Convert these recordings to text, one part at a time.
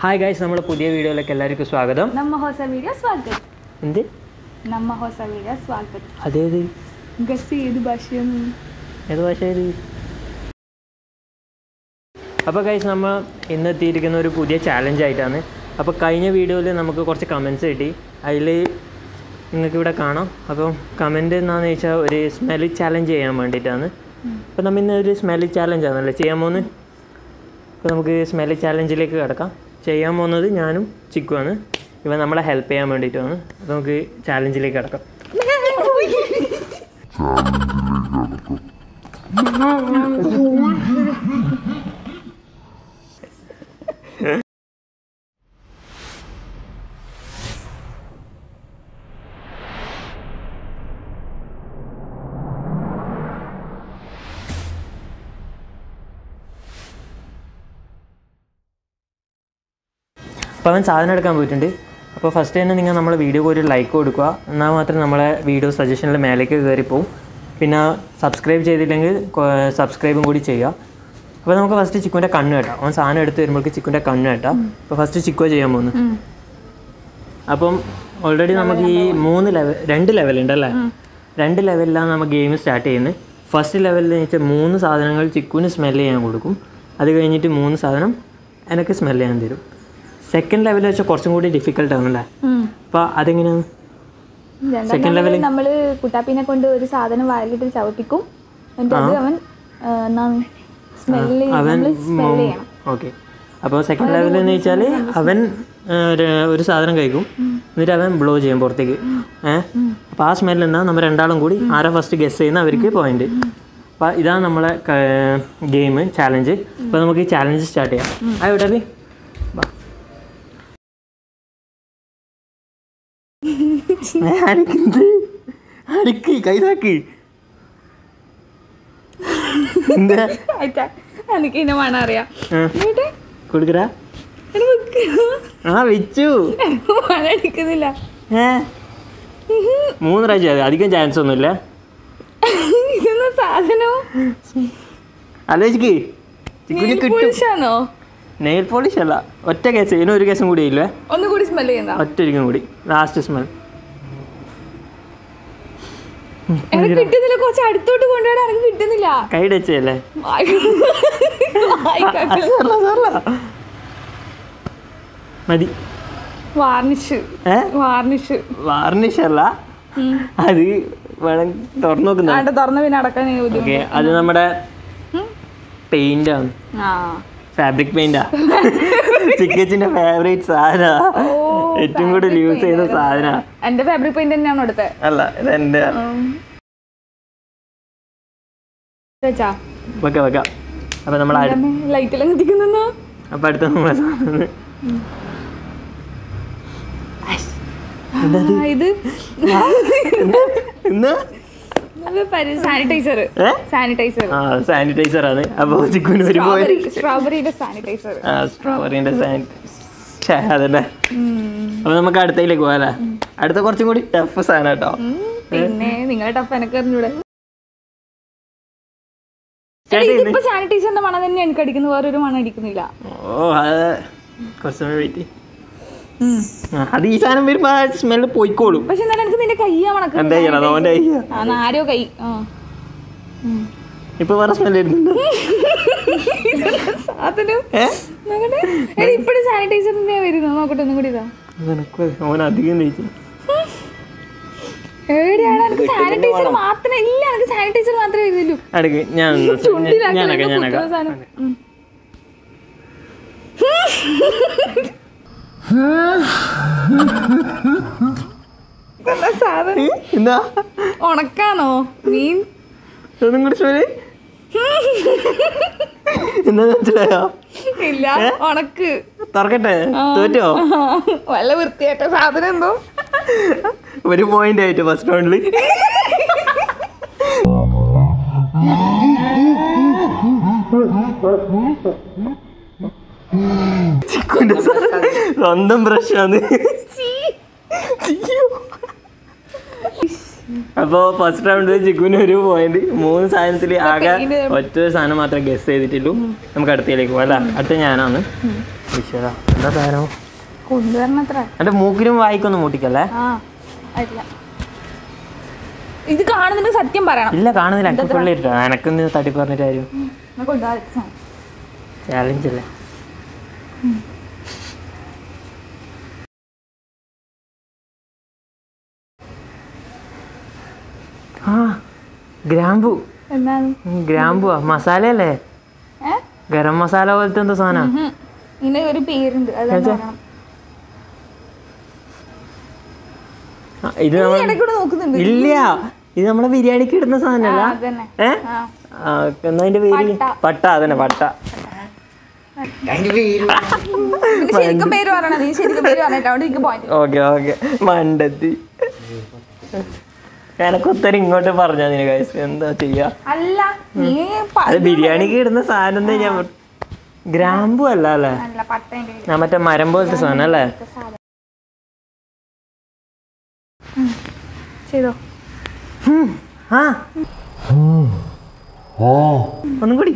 ഹായ್ guys നമ്മുടെ പുതിയ വീഡിയോയിലേക്ക് എല്ലാവർക്കും ಸ್ವಾಗತം ನಮ್ಮ ಹೊಸ ವಿಡಿಯೋ ಸ್ವಾಗತ എന്ത് ನಮ್ಮ ಹೊಸ ವಿಡಿಯೋ ಸ್ವಾಗತ അതേത് ಗಸಿ ಏದು ಭಾಷೆಯನ್ನು ഏത് ഭാഷയിൽ അപ്പോൾ ഗൈസ് നമ്മൾ ഇന്ന് എത്തിയിരിക്കുന്ന ഒരു പുതിയ ചാലഞ്ച് ആയിട്ടാണ് അപ്പോൾ കഴിഞ്ഞ വീഡിയോയിൽ നമുക്ക് കുറച്ച് കമൻസ് കിട്ടി അതിൽ നിങ്ങൾക്ക് ഇവിടെ കാണാം അപ്പം കമൻറ്റ് എന്താണെന്ന് വെച്ചാൽ ഒരു സ്മെൽ ചാലഞ്ച് ചെയ്യാൻ വേണ്ടിയിട്ടാണ് അപ്പോൾ നമ്മൾ ഇന്ന് ഒരു സ്മെൽ ചാലഞ്ച് ആണല്ലേ ചെയ്യാൻ പോകുന്നത് അപ്പോൾ നമുക്ക് സ്മെൽ ചാലഞ്ചിലേക്ക് കിടക്കാം ചെയ്യാൻ പോകുന്നത് ഞാനും ചിക്കുവാണ് ഇവ നമ്മളെ ഹെൽപ്പ് ചെയ്യാൻ വേണ്ടിയിട്ടാണ് അപ്പോൾ നമുക്ക് ചാലഞ്ചിലേക്ക് കിടക്കാം അപ്പോൾ അവൻ സാധനം എടുക്കാൻ പോയിട്ടുണ്ട് അപ്പോൾ ഫസ്റ്റ് തന്നെ നിങ്ങൾ നമ്മളെ വീഡിയോക്ക് ഒരു ലൈക്ക് കൊടുക്കുക എന്നാൽ മാത്രം നമ്മളെ വീഡിയോ സജഷനിൽ മേലേക്ക് കയറിപ്പോവും പിന്നെ സബ്സ്ക്രൈബ് ചെയ്തില്ലെങ്കിൽ സബ്സ്ക്രൈബും കൂടി ചെയ്യുക അപ്പോൾ നമുക്ക് ഫസ്റ്റ് ചിക്കുവിൻ്റെ കണ്ണ് കേട്ടാം അവൻ സാധനം എടുത്ത് വരുമ്പോഴേക്ക് ചിക്കുവിൻ്റെ കണ്ണ് കേട്ടാം അപ്പോൾ ഫസ്റ്റ് ചിക്കോ ചെയ്യാൻ പോകുന്നു അപ്പം ഓൾറെഡി നമുക്ക് ഈ മൂന്ന് ലെവൽ രണ്ട് ലെവലുണ്ട് അല്ലേ രണ്ട് ലെവലിലാണ് നമ്മൾ ഗെയിം സ്റ്റാർട്ട് ചെയ്യുന്നത് ഫസ്റ്റ് ലെവലിൽ വെച്ചാൽ മൂന്ന് സാധനങ്ങൾ ചിക്കുവിന് സ്മെല്ല് ചെയ്യാൻ കൊടുക്കും അത് കഴിഞ്ഞിട്ട് മൂന്ന് സാധനം എനിക്ക് സ്മെല്ല് ചെയ്യാൻ തരും സെക്കൻഡ് ലെവലിൽ വെച്ചാൽ കുറച്ചും കൂടി ഡിഫിക്കൽട്ട് ആണല്ലേ അപ്പോൾ അതെങ്ങനെയാണ് Second level? നമ്മള് കുട്ടാപ്പിനെ കൊണ്ട് ഒരു സാധനം വായിലിട്ട് ചവിട്ടിക്കും എന്നിട്ട് അത് അവൻ ആ, എന്താണ് സ്മെല്ല് അവൻ നമ്മൾ സ്മെല്ല് ചെയ്യണം ഓക്കെ അപ്പോൾ സെക്കൻഡ് ലെവലിൽ എന്ന് വെച്ചാൽ അവൻ ആ, ഒരു- ഒരു സാധനം കഴിക്കും എന്നിട്ട് അവൻ ബ്ലോ ചെയ്യും പുറത്തേക്ക് ഏഹ് അപ്പോൾ ആ സ്മെല്ല് എന്നാൽ നമ്മൾ രണ്ടാളും കൂടി ആരാ ഫസ്റ്റ് ഗസ് ചെയ്യുന്ന അവർക്ക് പോയിന്റ് അപ്പോൾ ഇതാണ് നമ്മളെ ഗെയിം ചാലഞ്ച് അപ്പോൾ നമുക്ക് ഈ ചാലഞ്ച് സ്റ്റാർട്ട് ചെയ്യാം ആ വിടവി വാ അരക്കുന്നത് അരക്ക് കൈതാക്ക് എന്താ ആയിട്ടാ എനിക്ക് ഇതിനെ മണം അറിയാം ആ, എന്നിട്ട് കൊടുക്കരാ എടാ വെക്ക്. ആ വെച്ചു മണം അടിക്കുന്നില്ല ഏ മൂന്ന് പ്രാവശ്യം മതി. അധികം ചാൻസ് ഒന്നുമില്ല ഇതൊന്നും സാധനം ആലോചിക്ക് ചിക്കുന് കിട്ടും പുരുഷാണോ നെയിൽ പോളിഷ് അല്ല ഒറ്റ കേസ് ഇതിന് ഒരു കേസും കൂടി ഇല്ലേ ഒന്നുകൂടി സ്മെല്ല് ചെയ്യുന്ന ഒറ്റ ഒരിക്കും കൂടി ലാസ്റ്റ് സ്മെൽ എനിക്ക് കിട്ടുന്നില്ല കുറച്ച് അടുത്തോട്ട് കൊണ്ടുപോയാൽ എനിക്ക് കിട്ടുന്നില്ല കൈ വെച്ചല്ലേ മതി വാർണിഷ് ഏ വാർണിഷ് വാർണിഷ് അല്ല അത് വേണം തുറന്നു നോക്കുന്ന ആണ്ട് തുറന്ന പിന്നെ അടക്കാൻ ബുദ്ധിമുട്ട് ഓക്കെ അത് നമ്മുടെ പെയിന്റ് ആണ് ആ ഫാബ്രിക് പെയിന്റാ ചിക്കച്ചിന്റെ ഫേവറേറ്റ് സാധന ഏറ്റവും കൂടുതൽ യൂസ് ചെയ്യുന്ന സാധന എന്റെ ഫാബ്രിക് പെയിന്റ് തന്നെയാണോ എടുത്തത് അല്ല ഇത് എന്റെ വെച്ചാ വെക്ക വെക്ക അപ്പൊ നമ്മൾ ലൈറ്റെല്ലാം കത്തിക്കുന്നോ അപ്പൊ അടുത്ത നമ്മളെ സാധനം ഇത് ഇന്ന് സാനിറ്റൈസർ ഏ സാനിറ്റൈസർ ആ സാനിറ്റൈസർ ആണ് അപ്പൊ ചിക്കുന് ഒരു പോയി സ്ട്രോബെറിയുടെ സാനിറ്റൈസർ ആ സ്ട്രോബെറിന്റെ സാനിറ്റൈസർ അതല്ലേ അപ്പൊ നമുക്ക് അടുത്തയിലേക്ക് പോകാല്ലേ അടുത്ത കുറച്ചും കൂടി ടഫ് സാധനം കേട്ടോ പിന്നെ നിങ്ങളെ ടഫ് എനക്ക് അറിഞ്ഞൂടെ Start ചെയ്യുന്നു. ഇതിപ്പോ സാനിറ്റൈസറിന്റെ മണം തന്നെ എനിക്ക് അടിക്കുന്നു വേറൊരു മണം അടിക്കുന്നില്ല ഓ അത് കുറച്ചുകൂടി വെയിറ്റ് അത് ഈ സാധനം വരുമ്പോ ആ സ്മെല്ല് പോയിക്കോളും പക്ഷെ എന്നാലും എനിക്ക് നിന്റെ കയ്യാ മണക്കുന്നത് എന്താ ചെയ്യണം അവന്റെ കയ്യ ആ ആരോ കൈ ആ ഇപ്പൊ വേറെ സ്മെല്ല് വരുന്നുണ്ട് സാധനം ഏ നോക്കട്ടെ എടി ഇപ്പഴും സാനിറ്റൈസറിന്റെ വരുന്നു നോക്കട്ടെ ഒന്നും കൂടി ഇതാ നിനക്ക് ഓൻ അധികം കഴിച്ചു എവിടെയാണ് എനിക്ക് സാനിറ്റൈസർ മാത്രമേ ഇല്ല എനിക്ക് സാനിറ്റൈസർ മാത്രമേ വരുന്നുള്ളൂ അടുക്ക് ഞാൻ ചുണ്ടിലാക്കി ഞാനൊക്കെ കുത്തുന്ന ഞാനൊക്കെ സാധനം. ഉം. ഇതെന്താ സാധനം എന്താ ഉണക്കാണോ മീൻ ഒന്നും കൂടി സ്മെല്ല് എന്താ മനസ്സിലായോ ഇല്ല ഉണക്ക് തുറക്കട്ടെ തോറ്റോ വല്ല വൃത്തിയായിട്ട സാധനം എന്തോ ഒരു പോയിന്റ് ആയിട്ട് ഫസ്റ്റ് റൗണ്ടില് ചിക്കുന്റെ സ്വന്തം ബ്രഷാണ് അപ്പോൾ ഫസ്റ്റ് റൗണ്ടിൽ ചിക്കുവിന് ഒരു പോയിന്റ് മൂന്ന് സാധനത്തിൽ ആകെ ഇത് ഒറ്റ ഒരു സാധനം മാത്രമേ ഗസ് ചെയ്തിട്ടുള്ളൂ നമുക്ക് അടുത്തയിലേക്ക് പോകാം അല്ലേ അടുത്ത ഞാനാണ് ഈശ്വര എന്താ സാധനം കൊണ്ടുവരണത്ര എൻ്റെ മൂക്കിലും വായിക്കൊന്നും മൂട്ടിക്കല്ലേ ആ ആയിട്ടില്ല ഇത് കാണുന്നതിന് സത്യം പറയണം ഇല്ല കാണുന്നില്ല എനിക്ക് ഫുള്ളി ഇട്ടാ എനക്കൊന്ന് തട്ടി പറഞ്ഞിട്ട് കാര്യം ഞാൻ കൊണ്ടുപോകാൻ ചാലഞ്ച് അല്ലേ ആ ഗ്രാമ്പു എന്താണ് ഉം, ഗ്രാമ്പുവാ മസാലയല്ലേ ഏ ഗരം മസാല പോലത്തെ എന്തോ സാധനം ഉം. ഇതിന് ഒരു പേരുണ്ട് അത് ഏച്ചാ? പറയണം ഇത് നമ്മൾ ഇടയ്ക്കൂടെ നോക്കുന്നുണ്ട് ഇല്ല ഇത് നമ്മളെ ബിരിയാണിക്ക് ഇടുന്ന സാധനമല്ല ആ, അതന്നെ ഏ ആ ആ, എന്നാ അതിന്റെ പേര് പട്ട. പട്ട അതന്നെ പട്ട ഇതിന് ശരിക്കും പേര് പറയണം നീ ശരിക്കും പേര് പറഞ്ഞിട്ട് അവിടെ എനിക്ക് പോയിന്റ് ഓക്കെ ഓക്കെ മണ്ടത്തി എനക്ക് ഉത്തരം ഇങ്ങോട്ട് പറഞ്ഞാ നിന കൈസ് എന്താ ചെയ്യാ അല്ല നീ പ- അത് ബിരിയാണിക്ക് ഇടുന്ന സാധനം എന്താ ഞാൻ പറ- ഗ്രാമ്പു അല്ല അല്ലേ അല്ല പട്ടേന്റെ പേര്. ഞാൻ മറ്റേ മരം പോലത്തെ സാധനം അല്ലേ സാധനം. ഉം. ചെയ്തോ ഉം. ആ ഒന്നും കൂടി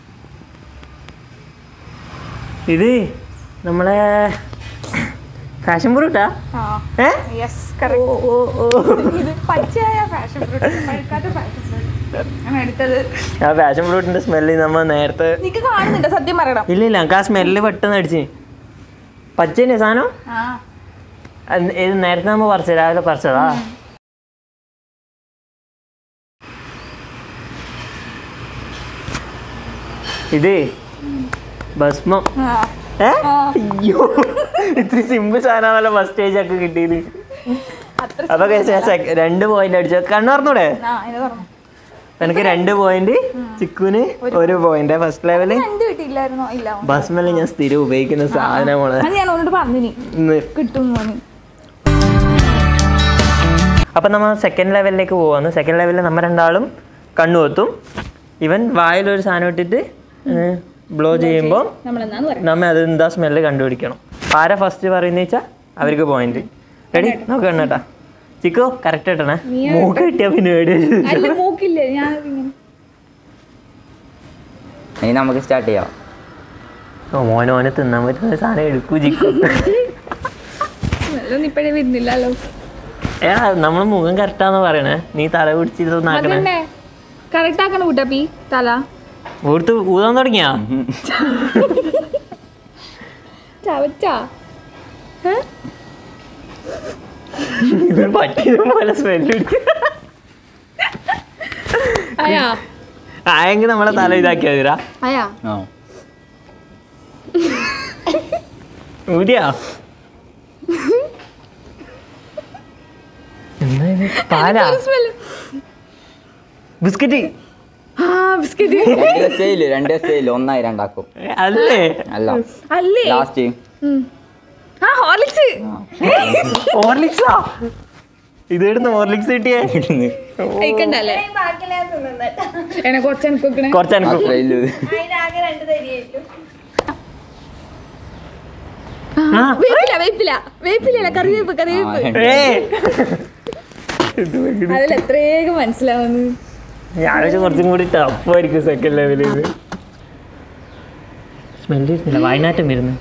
ഇത് നമ്മളെ ഫാഷൻ ഫ്രൂട്ടാ ആ ഏ യെസ് കറക്റ്റ് ഇത് പച്ചയായ ഫാഷൻ ഫ്രൂട്ട് പഴുക്കാത്ത ഫാഷൻ ഫ്രൂട്ട് ഞാൻ എടുത്തത് ആ ഫാഷൻ ഫ്രൂട്ടിന്റെ സ്മെല്ല് നമ്മ നേരത്തെ നിനക്ക് കാണുന്നുണ്ടോ സത്യം പറയണം ഇല്ല ഇല്ല എനിക്ക് ആ സ്മെല്ല് പെട്ടെന്ന് അടിച്ച് പച്ചേനെ സാധനം ആ അത് ഇത് നേരത്തെ നമ്മ പറിച്ചത് രാവിലെ പറിച്ചതാ ഇത് ഭസ്മം ആ. ഏ ആ. അയ്യോ ഇത്തിരി സിമ്പിൾ സാധനമാണല്ലോ ഫസ്റ്റ് സ്റ്റേജ് ഒക്കെ കിട്ടിയത് അത്ര അപ്പൊ guys, ഞാൻ sec- രണ്ട് പോയിന്റ് അടിച്ചു കണ്ണുറന്നൂടെ ആ ഇത് പറഞ്ഞു എനിക്ക് രണ്ട് പോയിന്റ് ചിക്കുന് ഒരു പോയിന്റ് ഫസ്റ്റ് ലെവല് രണ്ട് കിട്ടിയില്ലായിരുന്നോ ഇല്ല ഭസ്മല്ല ഞാൻ സ്ഥിരം ഉപയോഗിക്കുന്ന സാധനമാണ് അത് ഞാൻ ഒന്നോട് പറഞ്ഞു ഇന്ന് കിട്ടും പറഞ്ഞു അപ്പം നമ്മൾ സെക്കൻഡ് ലെവലിലേക്ക് പോവാന്ന് സെക്കൻഡ് ലെവലിൽ നമ്മൾ രണ്ടാളും കണ്ണു കൊത്തും ഇവൻ വായിലൊരു സാധനം ഇട്ടിട്ട് ബ്ലോ ചെയ്യുമ്പോൾ നമ്മൾ എന്നാന്ന് പറയാം നമ്മ അത് എന്താ സ്മെല്ല് കണ്ടുപിടിക്കണം ആരാ ഫസ്റ്റ് പറയുന്ന വെച്ചാൽ അവർക്ക് പോയിന്റ് റെഡി നോക്ക് കണ്ണേട്ടാ ചിക്കോ കറക്റ്റ് ഇട്ടണേ മൂക്ക് കിട്ടിയാ പിന്നെ പേടി അല്ല മൂക്കില്ല ഞാൻ ഇങ്ങനെ ഇനി നമുക്ക് സ്റ്റാർട്ട് ചെയ്യാം ഓ മോനെ മോനെ തിന്നാൻ പറ്റുന്ന സാധനം എടുക്കൂ ചിക്കു നല്ല ഇപ്പഴേ വരുന്നില്ലല്ലോ ഏ നമ്മൾ മുഖം കറക്റ്റാന്ന് പറയണേ നീ തല പിടിച്ചിട്ടൊന്നാക്കണേ അതന്നെ കറക്റ്റ് ആക്കണം കുട്ടപ്പി തല ഓർത്ത് ഊതാൻ തുടങ്ങിയാ ചവച്ചാ ഇത് പറ്റിയത് പോലെ സ്മെല്ല് പിടിക്കും അയാ ആയെങ്കിൽ നമ്മളെ തല ഇതാക്കിയാ മതിരാ അയാ ആ ഊതിയാ എന്താ ഇത്? പാലാ സ്മെല് ബിസ്ക്കറ്റ് ആ ബിസ്ക്കറ്റ് രണ്ട് ദിവസേയില്ല രണ്ട് ദിവസേയില്ല ഒന്നായി രണ്ടാക്കും അല്ലേ അല്ല അല്ലേ ലാസ്റ്റ് ഉം. ആ ഹോർലിക്സ് ഓർലിക്സാ ഇത് ഇടുന്ന ഓർലിക്സ് കിട്ടിയേ കഴിക്കണ്ടല്ലേ എന്നെ കുറച്ച് എനിക്ക് വെക്കണേ കുറച്ച് എനിക്ക് അത്രേ ഇല്ലു ആ വേപ്പില വേപ്പില വേപ്പില കറിവേപ്പ് കറിവേപ്പ് ഏ അതിൽ എത്രയൊക്കെ മനസ്സിലാവുന്നു ഞാൻ വെച്ചാൽ കുറച്ചും കൂടി ടഫായിരിക്കും സെക്കൻഡ് ലെവലിൽ ഇത് സ്മെല്ല് വരുന്നില്ല വയനാട്ടം വരുന്നു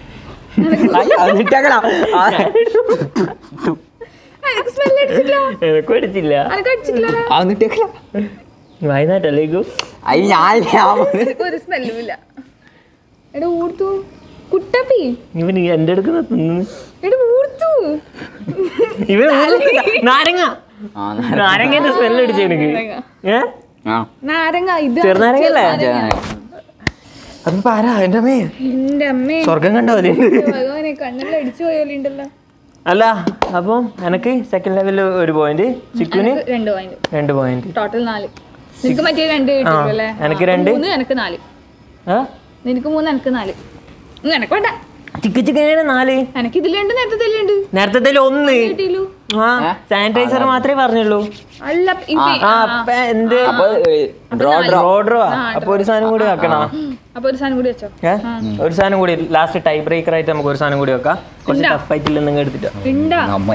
എനിക്ക് സ്മെൽ അടിച്ചില്ല എനക്കും അടിച്ചില്ല എനിക്ക് അടിച്ചില്ല എന്നിട്ടേക്കല വയനാട്ടല്ലേക്കും അത് ഞാൻ എനിക്ക് ഒരു സ്മെല്ലും ഇല്ല എടാ ഊർത്തു കുട്ടപ്പി ഇവൻ എൻ്റെ അടുക്കുന്ന തിന്നു എടാ ഊർത്തു ഇവൻ ഊതുന്നില്ല. നാരങ്ങ ആ നാരങ്ങന്റെ സ്മെല്ല് അടിച്ചു എനിക്ക് ഏ ആ നാരങ്ങ ഇത് ചെറുനാരങ്ങല്ലേ ചെറുനാരങ്ങ. അതിപ്പോ ആരാ എൻ്റെ അമ്മേ എന്റെ അമ്മേ സ്വർഗം കണ്ടോ അതില് ഭഗവാനെ കണ്ണെല്ലാം അടിച്ചു പോയോലുണ്ടല്ലോ അല്ല അപ്പം എനക്ക് സെക്കൻഡ് ലെവലിൽ ഒരു പോയിന്റ് ചിക്കുന് എനിക്ക് രണ്ട് പോയിന്റ് രണ്ട് പോയിന്റ് ടോട്ടൽ നാല് നിനക്ക് മറ്റേ രണ്ട് കിട്ടിയല്ലേ എനിക്ക് രണ്ട്. മൂന്ന് എനിക്ക് നാല് ആ നിനക്ക് മൂന്ന് എനിക്ക് നാല് ഉം, എനക്ക് വേണ്ട ചിക്കു ചിക്കനാണ് നാല് എനക്ക് ഇതിലുണ്ട് നേരത്തെ ഇതിലുണ്ട് നേരത്തെ ഒന്ന് കിട്ടിയില്ലു ആ സാനിറ്റൈസർ മാത്രമേ പറഞ്ഞുള്ളൂ അല്ല ഇത് ആ അപ്പൊ എന്ത് അപ്പൊ ഡ്രോ ഡ്രോ ഓർഡറോ അപ്പൊ ഒരു സാധനം കൂടി വെക്കണം അപ്പൊ ഒരു സാധനം കൂടി വെച്ചോ ഏ ഒരു സാധനം കൂടി ലാസ്റ്റ് ടൈ ബ്രേക്കർ ആയിട്ട് നമുക്ക് ഒരു സാധനം കൂടി വെക്കാം കുറച്ച് ഇണ്ടാ. ടഫ് ആയിട്ടില്ല നിങ്ങൾ എടുത്തിട്ടോ ഉണ്ടാ നമ്മ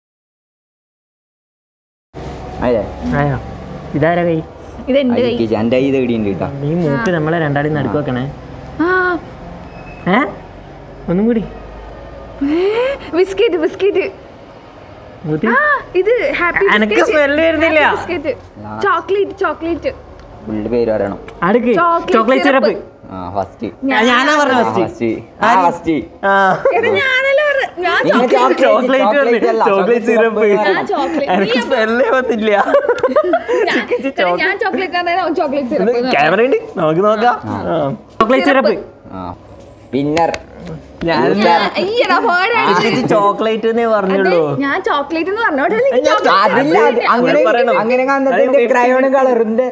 അതെ ആയോ ഇതാരാ കൈ ഇത് എന്റെ കൈ അയക്കിച്ച് എൻ്റെ ഇത് ഇടിയുണ്ട് കേട്ടോ ഈ മൂക്ക് നമ്മളെ രണ്ടാളും നടുക്ക് വെക്കണേ ആ ഏ ഒന്നും കൂടി ബിസ്ക്കറ്റ് ബിസ്ക്കറ്റ് ഊതി. ആ ഇത് ഹാപ്പി എനക്ക് smell വരുന്നില്ല. ബിസ്ക്കറ്റ് ചോക്ലേറ്റ് ചോക്ലേറ്റ് പുള്ളിയുടെ പേര് പറയണം അടുക്ക് Chocolate ചോക്ലേറ്റ് syrup. സിറപ്പ് ആ ഫസ്റ്റ് ഞാനാ പറഞ്ഞ ഫസ്റ്റ് ഫസ്റ്റ് ആ ഫസ്റ്റ് ആ ഞാനല്ലേ പറഞ്ഞെ. ഞാൻ നിങ്ങൾ chocolate- ചോക്ലേറ്റ് അല്ല, ചോക്ലേറ്റ് സിറപ്പ് ഞാൻ ചോക്ലേറ്റ് എനിക്ക് സ്മെല്ലേ വന്നില്ല ഞാൻ- ഞാൻ ചോക്ലേറ്റ് ആണ് ചോക്ലേറ്റ് സിറപ്പ് ക്യാമറ ഉണ്ട് നമുക്ക് നോക്കാം ചോക്ലേറ്റ് സിറപ്പ് ആ വിന്നർ ഞാൻ ഈയടാ പോടാ ചോക്ലേറ്റ് എന്നേ പറഞ്ഞുള്ളൂ ഞാൻ ചോക്ലേറ്റ് എന്ന് പറഞ്ഞോട്ടെ എനിക്ക് ഞാൻ chocolate അതില്ല അത് സിറപ്പ് അങ്ങനെ പറയണം. അങ്ങനെ കാണുന്നതിന്റെ ക്രയോൺ കളറിന്റെ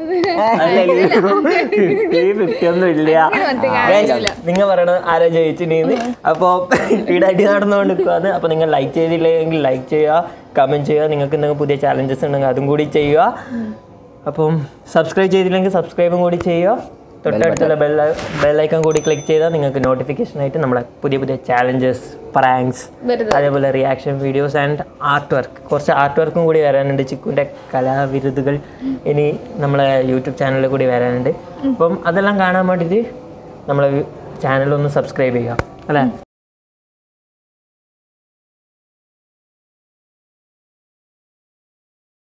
ഒന്നും ഇല്ല നിങ്ങൾ പറയണത് ആരാ ജയിച്ചിന് അപ്പോ ഇവിടെ അടി നടന്നുകൊണ്ടിരിക്കുകയാണ് അപ്പൊ നിങ്ങൾ ലൈക്ക് ചെയ്തില്ലെങ്കിൽ ലൈക്ക് ചെയ്യുക കമന്റ് ചെയ്യുക നിങ്ങൾക്ക് എന്തെങ്കിലും പുതിയ ചാലഞ്ചസ് ഉണ്ടെങ്കിൽ അതും കൂടി ചെയ്യുക അപ്പം സബ്സ്ക്രൈബ് ചെയ്തില്ലെങ്കിൽ സബ്സ്ക്രൈബും കൂടി ചെയ്യുക തൊട്ടടുത്തുള്ള ബെൽ ബെല്ലൈക്കൺ കൂടി ക്ലിക്ക് ചെയ്താൽ നിങ്ങൾക്ക് നോട്ടിഫിക്കേഷൻ ആയിട്ട് നമ്മളെ പുതിയ പുതിയ ചാലഞ്ചസ് പ്രാങ്ക്സ് വരുന്നത്. അതേപോലെ reaction videos and art work കുറച്ച് ആർട്ട് വർക്കും കൂടി വരാനുണ്ട് ചിക്കുൻ്റെ കലാവിരുതുകൾ ഇനി നമ്മളെ യൂട്യൂബ് ചാനലിൽ കൂടി വരാനുണ്ട് അപ്പം അതെല്ലാം കാണാൻ വേണ്ടിയിട്ട് നമ്മളെ ചാനലൊന്ന് സബ്സ്ക്രൈബ് ചെയ്യുക അല്ലേ